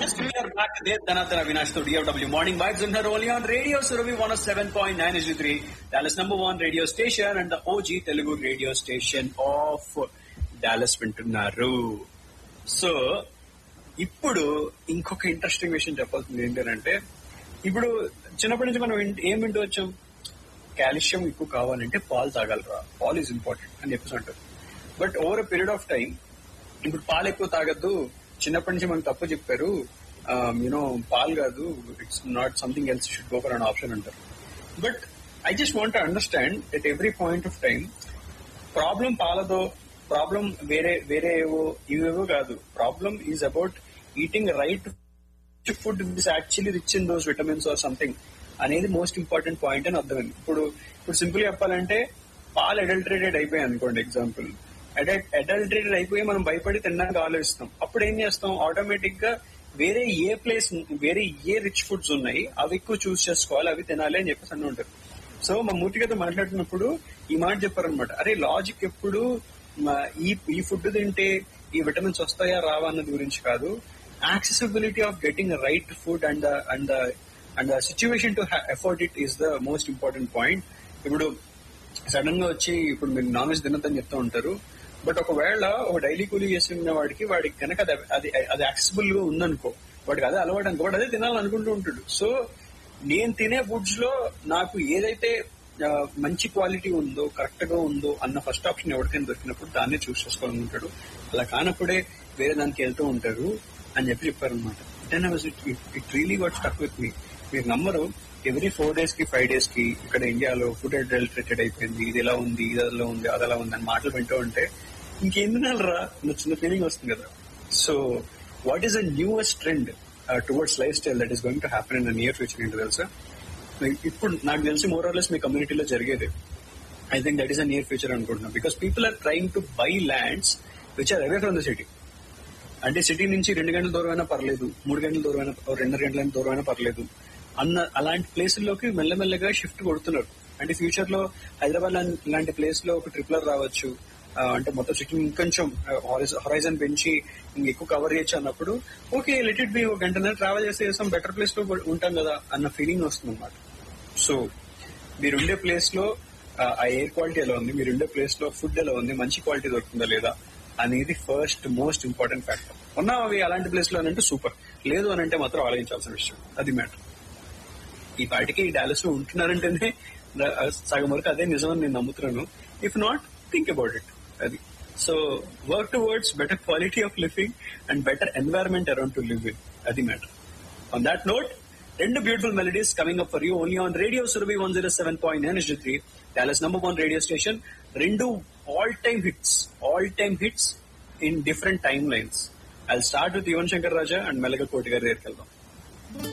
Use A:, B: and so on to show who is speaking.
A: Yes, we are back there. Dhanatara Avinash to DFW Morning Vibes in her only on Radio Surabhi 107.9 HD3, Dallas number one radio station and the OG Telugu radio station of Dallas వింటున్నారు so ఇప్పుడు ఇంకొక interesting విషయం చెప్పాల్సింది ఏంటంటే ఇప్పుడు చిన్నప్పటి నుంచి మనం వింట- ఏం వింటూ వచ్చాం కాల్షియం ఎక్కువ కావాలంటే పాలు తాగలరా పాలు ఈజ్ ఇంపార్టెంట్ అని చెప్పేసి అంటారు but over a period of time ఇప్పుడు పాలు ఎక్కువ తాగద్దు చిన్నప్పటి నుంచి మనకు తప్పు చెప్పారు యూనో పాలు కాదు it's not something else should go for an option అంటారు but I just want understand at every point of time problem పాలదో ప్రాబ్లం వేరే వేరే ఏవో ఇవేవో కాదు problem is about eating right food is actually rich in those vitamins or something అనేది most important point అని అర్థమైంది ఇప్పుడు ఇప్పుడు సింపుల్ చెప్పాలంటే పాలు అడల్టరేటెడ్ అయిపోయాయి అనుకోండి ఎగ్జాంపుల్ అడల్టరేటెడ్ అయిపోయి మనం భయపడి తినడానికి ఆలోచిస్తాం అప్పుడు ఏం చేస్తాం ఆటోమేటిక్ గా వేరే ఏ ప్లేస్ వేరే ఏ రిచ్ ఫుడ్స్ ఉన్నాయి అవి ఎక్కువ చూస్ చేసుకోవాలి అవి తినాలి అని చెప్పేసి అన్నీ ఉంటారు సో మా మూర్తి గారితో మాట్లాడుతున్నప్పుడు ఈ మాట చెప్పారనమాట అరే లాజిక్ ఎప్పుడు మ, ఈ ఈ ఫుడ్ తింటే ఈ విటమిన్స్ వస్తాయా రావా అన్నది గురించి కాదు accessibility of getting right food and and and situation to afford it is the most important point ఇప్పుడు సడన్ గా వచ్చి ఇప్పుడు మీరు నాన్ వెజ్ తినద్దని చెప్తూ ఉంటారు బట్ ఒకవేళ ఒక డైలీ కూలీ చేస్తున్న వాడికి వాడికి కనుక అది అది అది యాక్సెసిబుల్ గా ఉందనుకో వాడికి అదే అలవాటు అనుకో వాడు అదే తినాలనుకుంటూ ఉంటాడు సో నేను తినే ఫుడ్స్ లో నాకు ఏదైతే ఆ, మంచి క్వాలిటీ ఉందో కరెక్ట్ గా ఉందో అన్న ఫస్ట్ ఆప్షన్ ఎవరికైనా దొరికినప్పుడు దాన్నే చూస్ చేసుకోవాలనుకుంటాడు అలా కానప్పుడే వేరే దానికి వెళ్తూ ఉంటారు అని చెప్పి చెప్పారనమాట then it really what stuck with me మీరు నమ్మరు ఎవ్రీ ఫోర్ డేస్ కి ఫైవ్ డేస్ కి ఇక్కడ ఇండియాలో ఫుడ్ అడల్టరేటెడ్ అయిపోయింది ఇది ఎలా ఉంది ఇది అలా ఉంది అది అలా ఉంది అని మాటలు వింటూ ఉంటే ఇంకేం తినాలరా అన్న చిన్న ఫీలింగ్ వస్తుంది కదా so what is a newest trend towards lifestyle that is going to happen in near future ఏంటో తెలుసా ఇప్పుడు నాకు తెలిసి మోర్ ఆర్లెస్ మీ కమ్యూనిటీలో జరిగేది I think that is a near future అనుకుంటున్నాను because people are trying to buy lands which are away from the city అంటే సిటీ నుంచి రెండు గంటల దూరం అయినా పర్లేదు మూడు గంటల దూరం అయినా ఓ రెండు గంటల దూరం అయినా పర్లేదు అన్న అలాంటి ప్లేసుల్లోకి మెల్లమెల్లగా షిఫ్ట్ కొడుతున్నారు అంటే ఫ్యూచర్ లో హైదరాబాద్ లాం- లాంటి ప్లేస్ లో ఒక ట్రిప్లర్ రావచ్చు ఆ, అంటే మొత్తం సిటీ ఇంకొంచెం హొరైజన్ పెంచి ఇంకెక్కువ కవర్ చేయొచ్చు అన్నప్పుడు ఓకే లెట్ ఇట్ బి ఒక గంటన్నర ట్రావెల్ చేస్తే చేస్తాం బెటర్ ప్లేస్ లో ఉంటాం కదా అన్న ఫీలింగ్ వస్తుంది అనమాట సో మీరుండే ప్లేస్ లో ఆ, ఆ ఎయిర్ క్వాలిటీ ఎలా ఉంది మీరుండే ప్లేస్ లో ఫుడ్ ఎలా ఉంది మంచి క్వాలిటీ దొరుకుతుందా లేదా అనేది ఫస్ట్ మోస్ట్ ఇంపార్టెంట్ ఫ్యాక్టర్ ఉన్నా అవి అలాంటి ప్లేస్ లో అంటే సూపర్ లేదు అని అంటే మాత్రం ఆలోచించాల్సిన విషయం అది మ్యాటర్ ఈ పాటికి ఈ డాలస్ లో ఉంటున్నారంటేనే ద- సగం వరకు అదే నిజమని నేను నమ్ముతున్నాను if not think about it అది so work towards better quality of living and better environment around to live in అది మ్యాటర్ ఆన్ దాట్ నోట్ రెండు beautiful melodies coming up for you only on radio Surabhi one zero seven point nine three Dallas number one radio station రెండు all time hits all time hits in different time lines I start with Yuvan Shankar Raja and మెలగ కోటి గారి దగ్గరికి వెళ్దాం